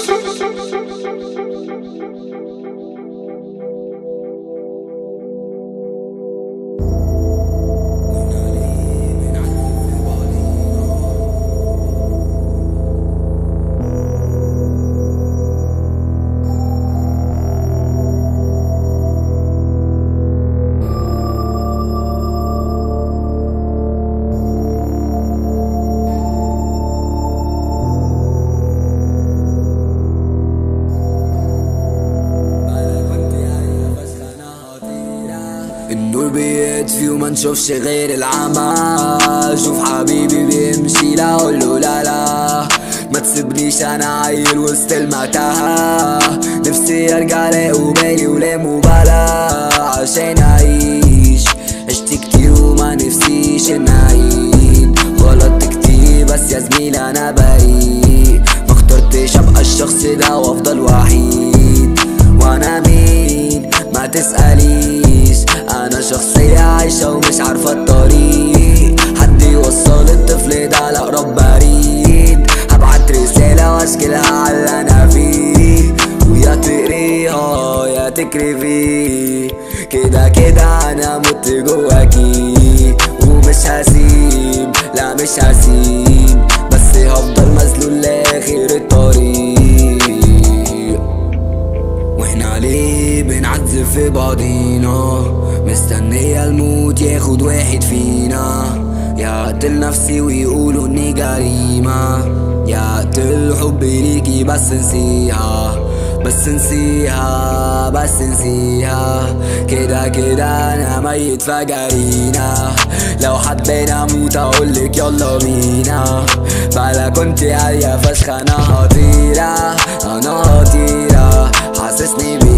النور بيطفي وما نشوفش غير العمى شوف حبيبي بيمشي لا اقوله لا لا ما تسيبنيش انا عيل وسط المتاهة نفسي ارجع الاقي بالي ولا مبالاة عشان اعيش عشت كتير وما نفسيش ان اعيد غلطت كتير بس يا زميلي انا بريء ما اخترتش ابقى الشخص ده وافضل وحيد وانا مين ما تسأليش انا شخصية عايشة ومش عارفة الطريق حد يوصل الطفل ده لأقرب بريد هبعت رسالة واشكلها على اللي انا فيه ويا تقريها يا تكرفي كده كده انا مت جواكي ومش هسيب لا مش هسيب بس هفضل مذلول لاخر الطريق واحنا ليه بنعذب في بعضينا مستنية الموت ياخد واحد فينا يقتل نفسي ويقولوا اني جريمة يقتل حبي ليكي بس نسيها بس نسيها بس نسيها كده كده انا ميت فجرينا لو حبينا اموت اقولك يلا بينا بلا كنت عالية فشخ انا هطيرة انا هطيرة حاسسني بي